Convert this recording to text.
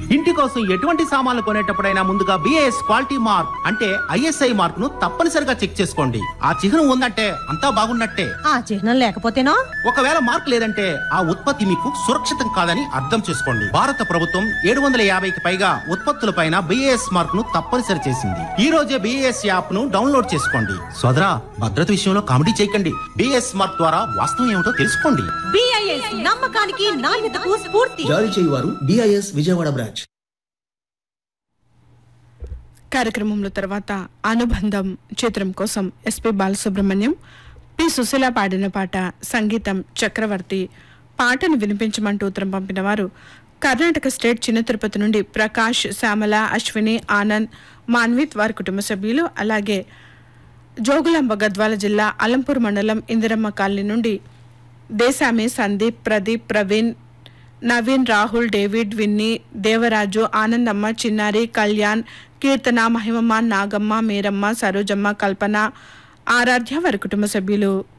ఇంటి కోసం ఎటువంటి సామాన్లు కొనేటప్పుడైనా ముందుగా బిఏఎస్ క్వాలిటీ మార్క్ అంటే ఐఎస్ఐ మార్క్ ను తప్పనిసరిగా చెక్ చేసుకోండి ఆ చిహ్నం ఉందంటే అంతా బాగున్నట్టే ఆ చిహ్నం లేకపోతేనో ఒకవేళ మార్క్ లేదంటే ఆ ఉత్పత్తి మీకు సురక్షితం కాదని అర్థం చేసుకోండి భారత ప్రభుత్వం ఏడు వందల యాభైకి పైగా ఉత్పత్తులపైన బిఏఎస్ మార్క్ ను తప్పనిసరి చేసింది ఈ రోజే బిఏఎస్ యాప్ ను డౌన్లోడ్ చేసుకోండి సోదరా భద్రత విషయంలో కామెడీ చేయకండి బిఏఎస్ మార్క్ ద్వారా వాస్తవం ఏమిటో తెలుసుకోండి బిఐఎస్ నమ్మకానికి నాణ్యతకు స్ఫూర్తి జారీ చేయువారు డిఐఎస్ విజయవాడ బ్రాంచ్ కార్యక్రమంలో తర్వాత అనుబంధం చిత్రం కోసం ఎస్పి బాలసుబ్రహ్మణ్యం పి సుశీల పాడిన పాట సంగీతం చక్రవర్తి పాటను వినిపించమంటూ ఉత్తరం పంపిన వారు కర్ణాటక స్టేట్ చిన్న తిరుపతి నుండి ప్రకాష్ శ్యామల అశ్విని ఆనంద్ మాన్విత్ వారి కుటుంబ సభ్యులు అలాగే జోగులాంబ గద్వాల జిల్లా అలంపూర్ మండలం ఇందిరమ్మ కాలనీ నుండి దేశామి సందీప్ ప్రదీప్ ప్రవీణ్ నవీన్ రాహుల్ డేవిడ్ విన్నీ దేవరాజు ఆనందమ్మ చిన్నారి కళ్యాణ్ కీర్తన మహిమమ్మ నాగమ్మ మీరమ్మ సరోజమ్మ కల్పన ఆరాధ్య వారి కుటుంబ సభ్యులు